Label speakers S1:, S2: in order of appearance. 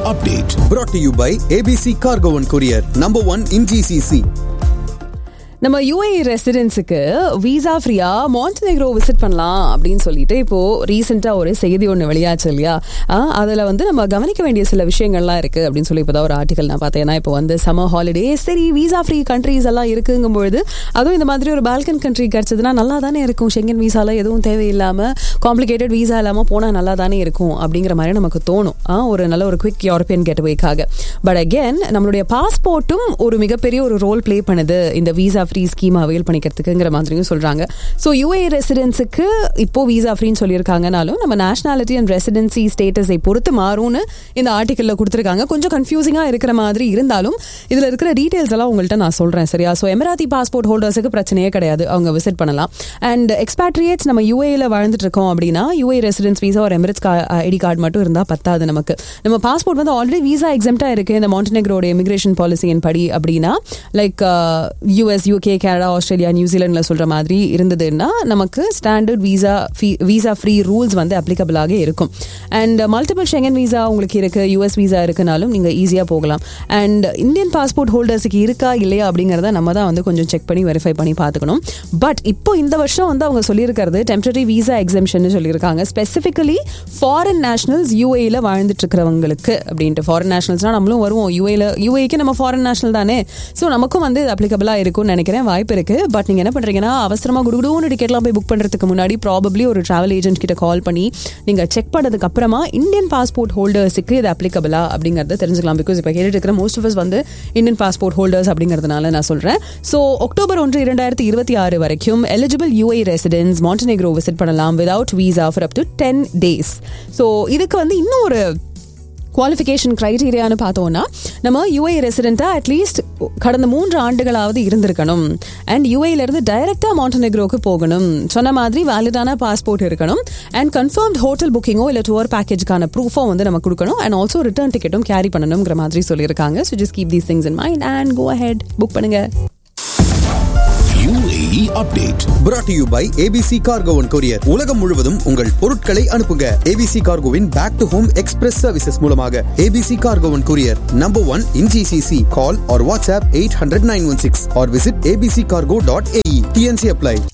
S1: update. Brought to you by ABC Cargo and Courier, number one in GCC.
S2: நம்ம UAE ரெசிடென்ஸுக்கு visa ஃப்ரீயா Montenegro visit பண்ணலாம் அப்படின்னு சொல்லிட்டு இப்போ ரீசெண்டா ஒரு செய்தி ஒன்று வெளியாச்சு இல்லையா ஆஹ், அதுல வந்து நம்ம கவனிக்க வேண்டிய சில விஷயங்கள்லாம் இருக்கு அப்படின்னு சொல்லி இப்போதான் ஒரு ஆர்டிகல் நான் பார்த்தேன் ஏன்னா இப்போ வந்து சம்மர் ஹாலிடே சரி வீசா ஃப்ரீ கண்ட்ரீஸ் எல்லாம் இருக்குங்கும் பொழுது அதுவும் இந்த மாதிரி ஒரு பால்கன் கண்ட்ரி கிடைச்சதுன்னா நல்லா தானே இருக்கும் ஷெங்கன் வீசால எதுவும் தேவையில்லாம காம்ப்ளிகேட்டட் வீசா இல்லாம போனா நல்லா தானே இருக்கும் அப்படிங்கிற மாதிரி நமக்கு தோணும் ஆஹ், ஒரு நல்ல ஒரு குவிக் யூரோப்பியன் கெட்வேக்காக பட் அகேன் நம்மளுடைய பாஸ்போர்ட்டும் ஒரு மிகப்பெரிய ஒரு ரோல் ப்ளே பண்ணுது இந்த வீசா ஃப்ரீ ஸ்கீம் அவைல் பண்ணிக்கிறதுக்குங்கிற மாதிரியும் சொல்றாங்க ஸோ யூஏ ரெசிடென்ஸுக்கு இப்போ வீசா ஃப்ரீன்னு சொல்லியிருக்காங்கனாலும் நம்ம நேஷனாலிட்டி அண்ட் ரெசிடென்சி ஸ்டேட்டஸை பொறுத்து மாறும்னு இந்த ஆர்டிக்கல்ல கொடுத்துருக்காங்க கொஞ்சம் கன்ஃபியூசிங்காக இருக்கிற மாதிரி இருந்தாலும் இதுல இருக்கிற டீடைல்ஸ் எல்லாம் உங்கள்கிட்ட நான் சொல்றேன் சரியா ஸோ எமராத்தி பாஸ்போர்ட் ஹோல்டர்ஸுக்கு பிரச்சனையே கிடையாது அவங்க விசிட் பண்ணலாம் அண்ட் எக்ஸ்பேட்ரியேட்ஸ் நம்ம யூஏல வாழ்ந்துட்டு இருக்கோம் அப்படின்னா யூஏ ரெசிடென்ஸ் வீசா ஒரு எமிரேட்ஸ் ஐடி கார்டு மட்டும் இருந்தால் பத்தாது நமக்கு நம்ம பாஸ்போர்ட் வந்து ஆல்ரெடி வீசா எக்ஸாம்டா இருக்கு இந்த மாண்டனெக்ரோட இமிகிரேஷன் பாலிசியின் படி அப்படின்னா like US UK Canada Australia நியூசிலாந்துல சொல்ற மாதிரி இருந்ததுன்னா நமக்கு standard visa visa free rules வந்து அப்ளிகபிளாக இருக்கும் அண்ட் மல்டிபிள் ஷெங்கன் வீசா உங்களுக்கு இருக்கு யூஎஸ் வீசா இருக்குனாலும் நீங்க ஈஸியா போகலாம் அண்ட் இந்தியன் பாஸ்போர்ட் ஹோல்டர்ஸுக்கு இருக்கா இல்லையா அப்படிங்கறத நம்ம தான் வந்து கொஞ்சம் செக் பண்ணி வெரிஃபை பண்ணி பார்த்துக்கணும் பட் இப்போ இந்த வருஷம் வந்து அவங்க சொல்லியிருக்கிறது டெம்பரரி வீசா எக்ஸம்ஷன் சொல்லியிருக்காங்க ஸ்பெசிஃபிக்கலி ஃபாரின் நேஷனல்ஸ் யூஏல வாழ்ந்துட்டு இருக்கிறவங்களுக்கு அப்படின்ட்டு ஃபாரின் நேஷனல்ஸ்னா நம்மளும் வருவோம் யூஏல யூஏக்கு நம்ம ஃபாரின் நேஷனல் தானே ஸோ நமக்கும் வந்து அப்ளிகபிளா இருக்கும்னு நினைக்கிறேன் வாய்ப்பு இருக்கு பட் நீங்க என்ன பண்றீங்கன்னா அவசரமா குடுகுடுன்னு டிக்கெட்லாம் போய் புக் பண்றதுக்கு முன்னாடி ப்ராபப்ளி ஒரு டிராவல் ஏஜென்ட் கிட்ட கால் பண்ணி நீங்க செக் பண்ணதுக்கு அப்புறமா இந்தியன் பாஸ்போர்ட் ஹோல்டர்ஸுக்கு இது அப்ளிகபிளா அப்படிங்கறத தெரிஞ்சுக்கலாம் பிகாஸ் இப்போ கேட்டுட்டு இருக்கிற மோஸ்ட் ஆஃப் வந்து இந்தியன் பாஸ்போர்ட் ஹோல்டர்ஸ் அப்படிங்கிறதுனால நான் சொல்றேன் ஸோ அக்டோபர் ஒன்று இரண்டாயிரத்தி இருபத்தி ஆறு வரைக்கும் eligible UAE residence Montenegro visit பண்ணலாம் without visa for up to ten days so இதுக்கு வந்து இன்னும் ஒரு குவாலிஃபிகேஷன் க்ரைட்டீரியான்னு பார்த்தோம்னா நம்ம யூஏ ரெசிடென்ட்டாக அட்லீஸ்ட் கடந்த மூன்று ஆண்டுகளாவது இருந்திருக்கணும் அண்ட் யூஏலேருந்து டைரெக்டாக மாண்டனெக்ரோக்கு போகணும் சொன்ன மாதிரி வேலிடான பாஸ்போர்ட் இருக்கணும் அண்ட் கன்ஃபர்ம்ட் ஹோட்டல் புக்கிங்கோ இல்லை டூர் பேக்கேஜ்க்கான ப்ரூஃபோ வந்து நம்ம கொடுக்கணும் அண்ட் ஆல்சோ ரிட்டர்ன் டிக்கெட்டும் கேரி பண்ணணுங்கிற மாதிரி சொல்லியிருக்காங்க so just keep these things in mind and go ahead book பண்ணுங்க
S1: UAE update. Brought to you by ABC Cargo and Courier. உலகம் முழுவதும் உங்கள் பொருட்களை அனுப்புங்க ABC Cargoவின் back to home express services மூலமாக ABC Cargo and Courier, number one in GCC. Call or WhatsApp 800 916 or visit abccargo.ae. TNC apply.